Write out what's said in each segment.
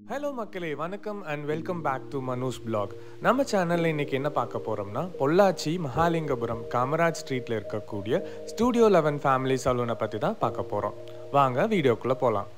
hello மக்களே வணக்கம் and welcome back to Manu's blog நம்ம சேனலில் இன்னைக்கு என்ன பார்க்க போகிறோம்னா பொள்ளாச்சி மகாலிங்கபுரம் காமராஜ் ஸ்ட்ரீட்டில் இருக்கக்கூடிய ஸ்டூடியோ லெவன் ஃபேமிலி சலூனை பற்றி தான் பார்க்க போகிறோம் வாங்க வீடியோக்குள்ளே போகலாம்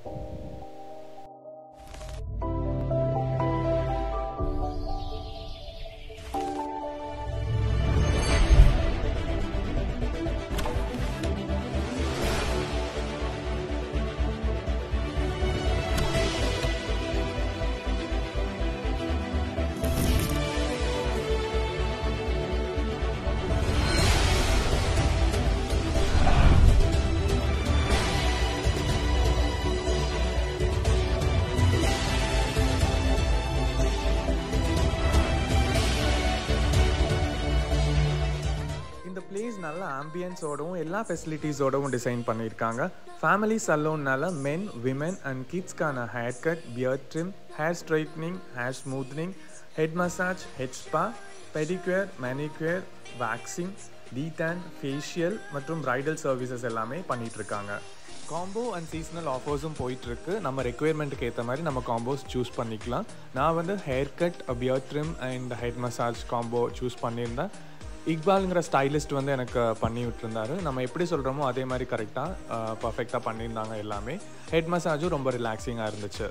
இந்த பிளேஸ் நல்ல ஆம்பியன்ஸோடவும் எல்லா ஃபெசிலிட்டிஸோடவும் டிசைன் பண்ணியிருக்காங்க ஃபேமிலி சலூன்னால மென் விமென் அண்ட் கிட்ஸ்க்கான hair cut beard trim hair straightening hair smoothing head massage head spa pedicure manicure waxing detan facial மற்றும் பிரைடல் சர்வீசஸ் எல்லாமே பண்ணிட்டு இருக்காங்க காம்போ அண்ட் சீசனல் ஆஃபர்ஸும் போயிட்டுருக்கு நம்ம ரெக்குயர்மெண்ட்டுக்கு ஏற்ற மாதிரி நம்ம காம்போஸ் சூஸ் பண்ணிக்கலாம் நான் வந்து hair cut beard trim and head massage combo choose பண்ணியிருந்தேன் இக்பாலுங்கிற ஸ்டைலிஸ்ட் வந்து எனக்கு பண்ணி விட்டுருந்தாரு நம்ம எப்படி சொல்கிறோமோ அதே மாதிரி கரெக்டாக பர்ஃபெக்டாக பண்ணியிருந்தாங்க எல்லாமே ஹெட் மசாஜும் ரொம்ப ரிலாக்ஸிங்காக இருந்துச்சு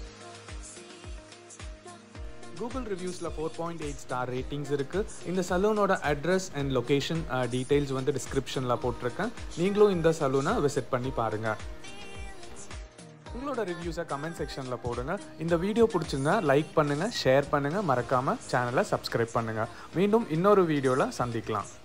கூகுள் ரிவ்யூஸில் four point eight star ratings இருக்குது இந்த சலூனோட அட்ரஸ் அண்ட் லொக்கேஷன் டீட்டெயில்ஸ் வந்து டிஸ்கிரிப்ஷனில் போட்டிருக்கேன் நீங்களும் இந்த சலூனை விசிட் பண்ணி பாருங்கள் உங்களோட ரிவ்யூஸை கமெண்ட் செக்ஷனில் போடுங்க இந்த வீடியோ பிடிச்சிருந்தா லைக் பண்ணுங்கள் ஷேர் பண்ணுங்கள் மறக்காமல் சேனலை சப்ஸ்கிரைப் பண்ணுங்கள் மீண்டும் இன்னொரு வீடியோவில் சந்திக்கலாம்